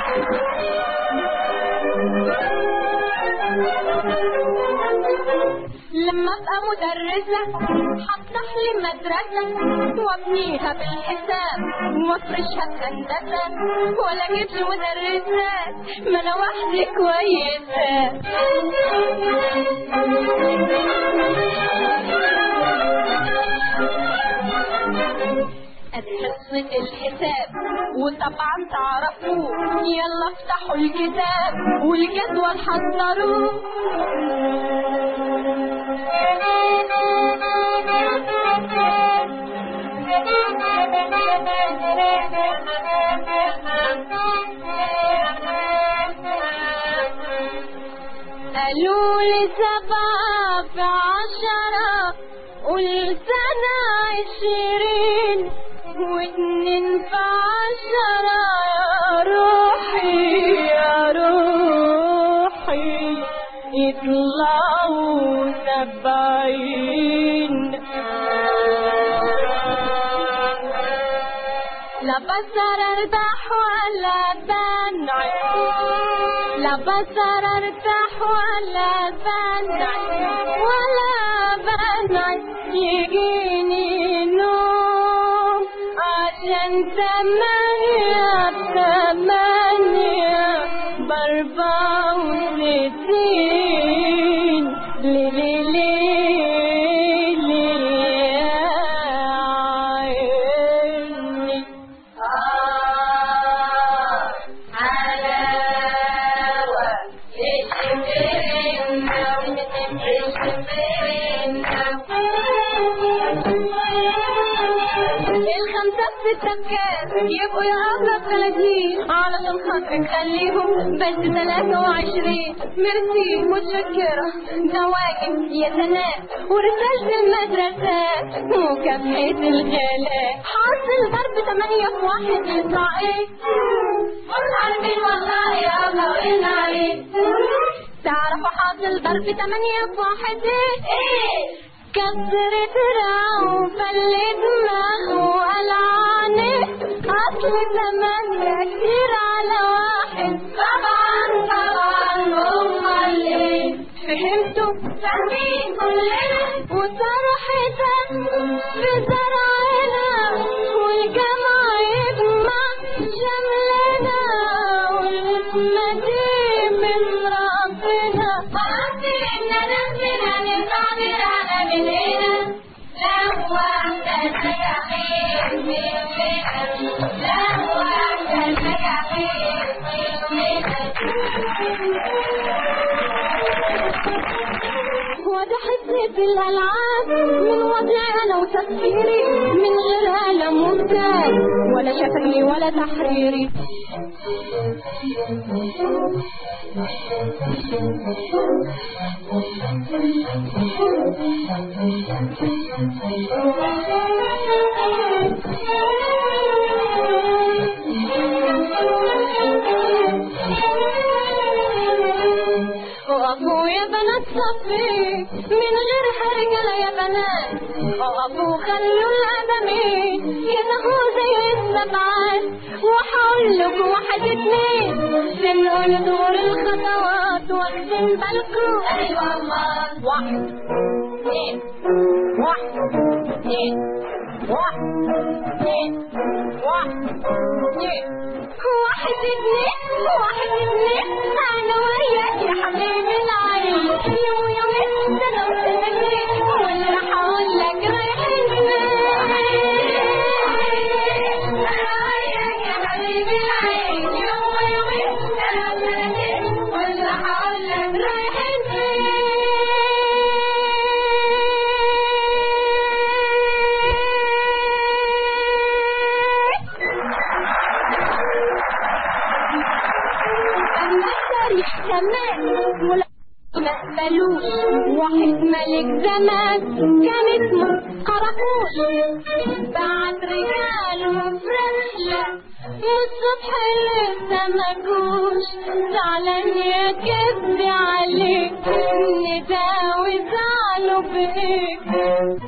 لما ابقى مدرسة هفتح لي مدرسة وابنيها بالحساب وافرشها بهندسة ولا اجيب لي مدرسات ما انا وحدي كويسة ادي حصة الحساب وطبعا تعرفوه يلا افتحوا الكتاب والجدول حضروه قالوا لي سبعة في عشرة قلت أنا عشرين واتنين في عشرة يا روحي يا روحي يطلعوا سبعين لا بصر ارتاح ولا بنعي لا بصر ارتاح ولا بنعي ولا بنعي يجيني نوم عشان تمانية تمانية باربعة وستين لي لي لي لي يا عيني الخمسة في التفكير يبقوا يا أبلة بثلاثين علشان خاطرك خليهم بس ثلاثة وعشرين ميرسي متشكرة ده واجب يا سناء ورسالة المدرسة وكافية الغلاء حاصل ضرب ثمانية في واحد يطلع ايه؟ مش عارفين والله يا أبلة وإلنا عليه تعرفوا حاصل ضرب ثمانية في واحد ايه؟ ايه؟ كسرت رعو فل دماغه وقلعاني أصل ثمانية كتير على واحد طبعا طبعا هم اللي فهمتوا فاهمين كلنا وصراحة في زرعنا والجمع يجمع شملنا والاسم دي من ربنا خلاص إننا نفسنا نقدر على من هنا لا هو أحسن يحيي مننا لا هو أحسن يحيي وده حسي في الألعاب من وضعي أنا وتفكيري من غير قلم ممتاز ولا شفوي ولا تحريري وقفوا يا بنات صفي من غير حرجلة يا بنات وقفوا خلوا الأدمين ينهوا زي السبعات وحقول لكم واحد اتنين بنقول دور الخطوات واخدين بالكم ايوه الله واحد اتنين واحد اتنين واحد اتنين واحد اتنين واحد اتنين واحد اتنين انا وياك يا حبيبي العين يوم يومين سنة وسنتين واللي راح اقول لك رايحين فين انا وياك يا حبيبي العين يوم يومين سنة وسنتين واللي راح اقول لك رايحين أما التاريخ كمان ولا ما قبلوش واحد ملك زمان كان اسمه قراقوش بعت رجاله في رحلة والصبح لسه ما جوش زعلان يا كذبي عليك نداوي زعله بيك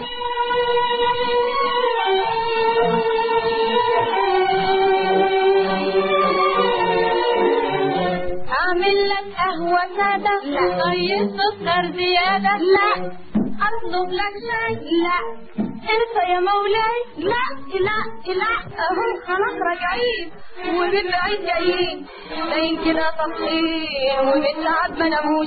قهوة سادة لا طيب سكر زيادة لا أطلب لك شاي لا انت يا مولاي لا لا لا اهم خلاص راجعين ومن بعيد جايين باين كده تصحيح ومن تعب ما ناموش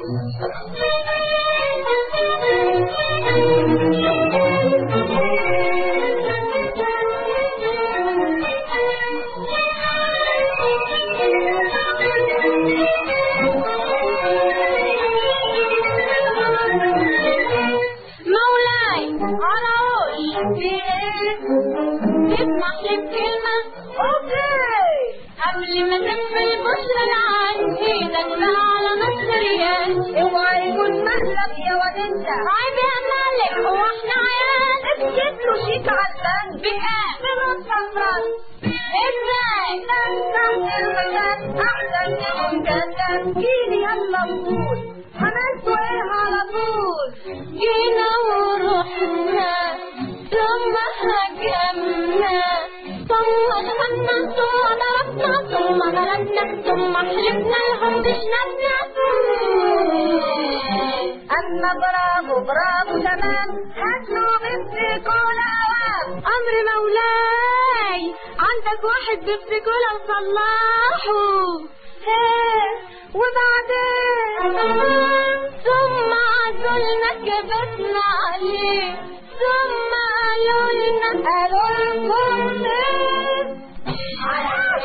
مولاي انا اقول في ايه تسمح لي بكلمة اوكي قبل ما تقفل البشرة اللي عندي ده على نص ريال اوعى يكون مهلك يا واد انت عيب يا مالك هو احنا عيال اسكت له شيك على البنك بكام بنص فرنك ازاي تنسى المكان احسن من كذاب جيني يلا نقول عملتوا ايه على طول جينا ورحنا ثم هجمنا ثم دخلنا ثم ضربنا ثم غلبنا ثم حلفنا لهم بشنبنا أما برافو برافو تمام هاتوا بيبسي كولا عوام أمر مولاي عندك واحد بيبسي كولا وصلحه ايه وبعدين ثم عزلنا كبسنا عليه ثم قالوا لنا قالوا لكم ايه